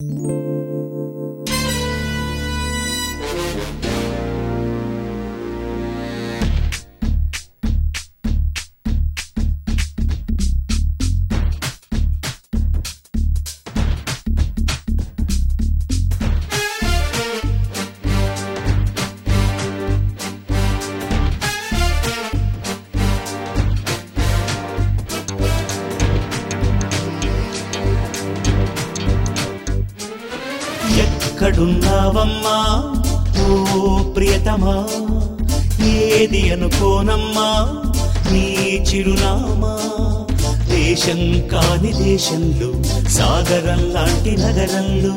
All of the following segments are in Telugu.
ఎక్కడున్నావమ్మా ఓ ప్రియతమా ఏది అనుకోనమ్మా నీ చిరునామా దేశం కాని దేశంలో సాగరం లాంటి నగరంలో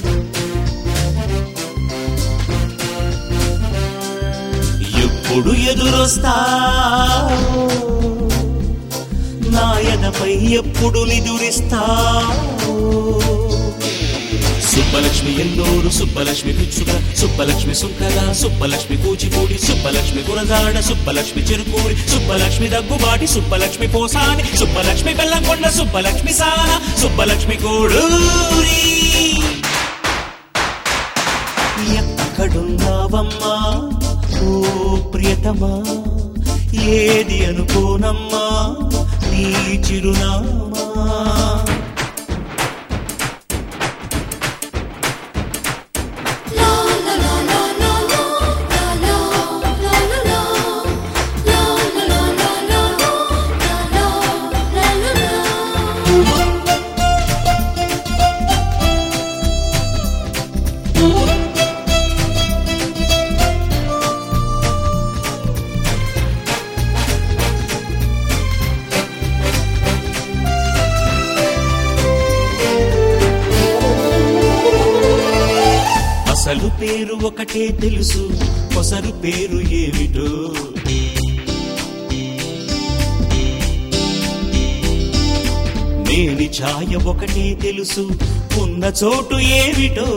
ఎప్పుడు ఎదురొస్తావో నా ఎదపై ఎప్పుడు నిదురిస్తావో సుబ్బలక్ష్మి ఎల్లూరు సుబ్బలక్ష్మి పిచ్చుక సుబ్బలక్ష్మి సుంకల సుబ్బలక్ష్మి కూచిపూడి సుబ్బలక్ష్మి గురజాడ సుబ్బలక్ష్మి చెరుకూరి సుబ్బలక్ష్మి దగ్గుబాటి సుబ్బలక్ష్మి పోసాని సుబ్బలక్ష్మి బెల్లంకొండ సుబ్బలక్ష్మి సాన సుబ్బలక్ష్మి కోడూరి ఎక్కడున్నావమ్మా ఓ ప్రియతమా ఏది అనుకోనమ్మా నీ చిరునామా La la la la la la la la la la la la la la la la la la la అసలు పేరు ఒకటే తెలుసు కొసరు పేరు ఏమిటో నేని ఛాయ ఒకటే తెలుసు ఉన్న చోటు ఏమిటో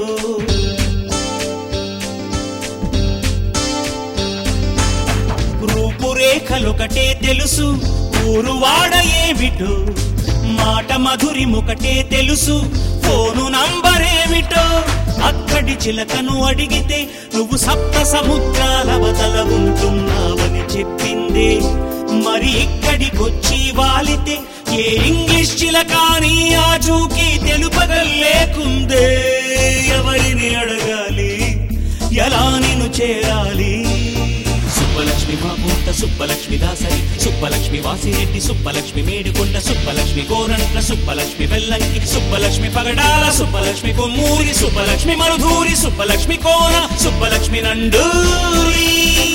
రూపురేఖలొకటే తెలుసు ఊరు వాడ ఏమిటో మాట మధురిమొకటే తెలుసు ఫోను నంబరేమిటో అక్కడి చిలకను అడిగితే నువ్వు సప్త సముద్రాల వదల ఉంటున్నావని చెప్పిందే మరి ఇక్కడికొచ్చి వాలితే ఏ ఇంగ్లీష్ చిలకాని ఆచూకీ తెలుపగలేకుందే ఎవరిని అడగాలి ఎలా నేను చేరాలి సుబ్బలక్ష్మి మామూర్త సుబ్బలక్ష్మి దాసరి సుబ్బలక్ష్మి వాసిరెడ్డి సుబ్బలక్ష్మి మేడికొండ సుబ్బలక్ష్మి గోరంట్ల సుబ్బలక్ష్మి వెల్లంకి సుబ్బలక్ష్మి పగడాల సుబ్బలక్ష్మి కొమ్మూరి సుబ్బలక్ష్మి మరుధూరి సుబ్బలక్ష్మి కోన సుబ్బలక్ష్మి నండూరి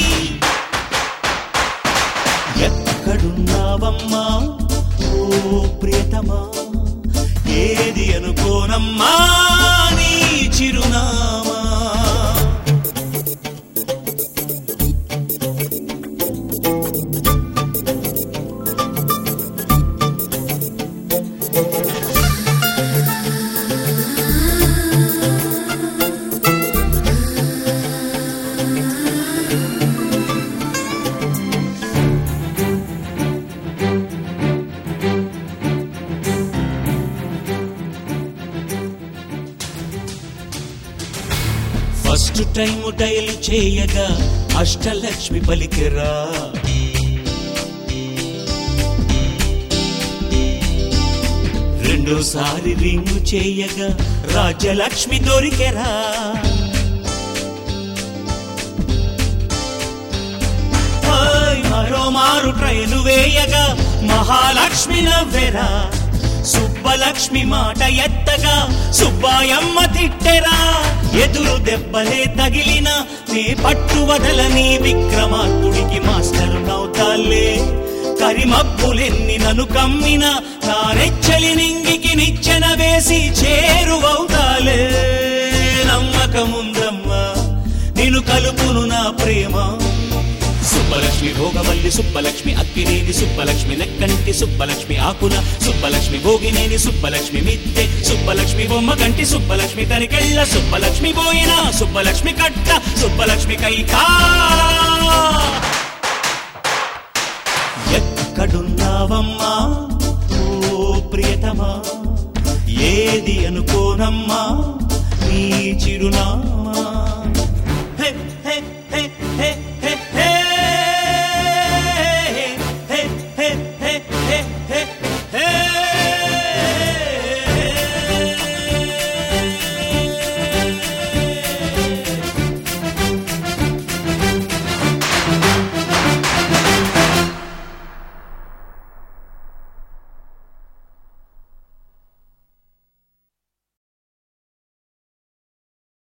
ఎక్కడున్నావమ్మా ఓ ప్రియతమా ఏది అనుకోనమ్మా నీ చిరునామా ఫస్ట్ టైం డయల్ చేయగా అష్టలక్ష్మి పలికెరా రెండోసారి రింగు చేయగా రాజ్యలక్ష్మి దొరికెరా హాయ్ మరో మారు ట్రైలు వేయగా మహాలక్ష్మి నవ్వెరా సుబ్బలక్ష్మి మాట ఎత్తగా సుబ్బాయమ్మ తిట్టెరా ఎదురు దెబ్బలే తగిలిన నీ పట్టు వదలని విక్రమార్కుడికి మాస్టరు నవ్వుతాలే కరిమబ్బులెన్ని నన్ను కమ్మిన నా నెచ్చలి నింగికి నిచ్చెన వేసి చేరువవుతాలే నమ్మకముందమ్మా నిన్ను కలుపును నా ప్రేమ సుబ్బలక్ష్మి భోగవల్లి సుబ్బలక్ష్మి అక్కినేని సుబ్బలక్ష్మి నెక్కంటి సుబ్బలక్ష్మి ఆకుల సుబ్బలక్ష్మి భోగినేని సుబ్బలక్ష్మి మిత్తె సుబ్బలక్ష్మి బొమ్మ కంటి సుబ్బలక్ష్మి తనికెళ్ళ సుబ్బలక్ష్మి పోయిన సుబ్బలక్ష్మి కట్ట సుబ్బలక్ష్మి కైకా ఎక్కడున్నావమ్మా ఓ ప్రియతమా ఏది అనుకోనమ్మా చిరునామా